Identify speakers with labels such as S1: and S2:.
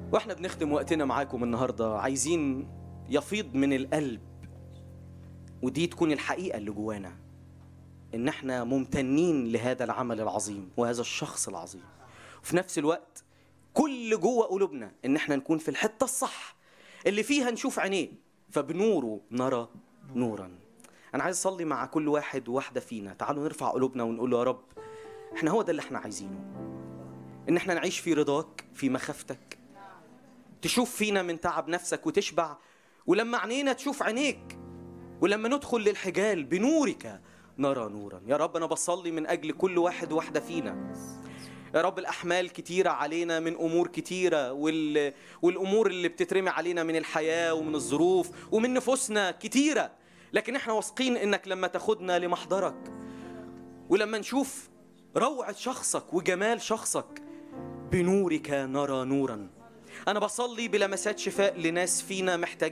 S1: واحنا بنختم وقتنا معاكم النهارده عايزين يفيض من القلب ودي تكون الحقيقه اللي جوانا ان احنا ممتنين لهذا العمل العظيم وهذا الشخص العظيم وفي نفس الوقت كل جوه قلوبنا ان احنا نكون في الحته الصح اللي فيها نشوف عينيه فبنوره نرى نورا انا عايز اصلي مع كل واحد وواحده فينا تعالوا نرفع قلوبنا ونقول له يا رب احنا هو ده اللي احنا عايزينه ان احنا نعيش في رضاك في مخافتك تشوف فينا من تعب نفسك وتشبع ولما عينينا تشوف عينيك ولما ندخل للحجال بنورك نرى نورا يا رب انا بصلي من اجل كل واحد واحده فينا يا رب الاحمال كتيره علينا من امور كتيره وال... والامور اللي بتترمي علينا من الحياه ومن الظروف ومن نفوسنا كتيره لكن احنا واثقين انك لما تاخدنا لمحضرك ولما نشوف روعه شخصك وجمال شخصك بنورك نرى نورا انا بصلي بلمسات شفاء لناس فينا محتاجين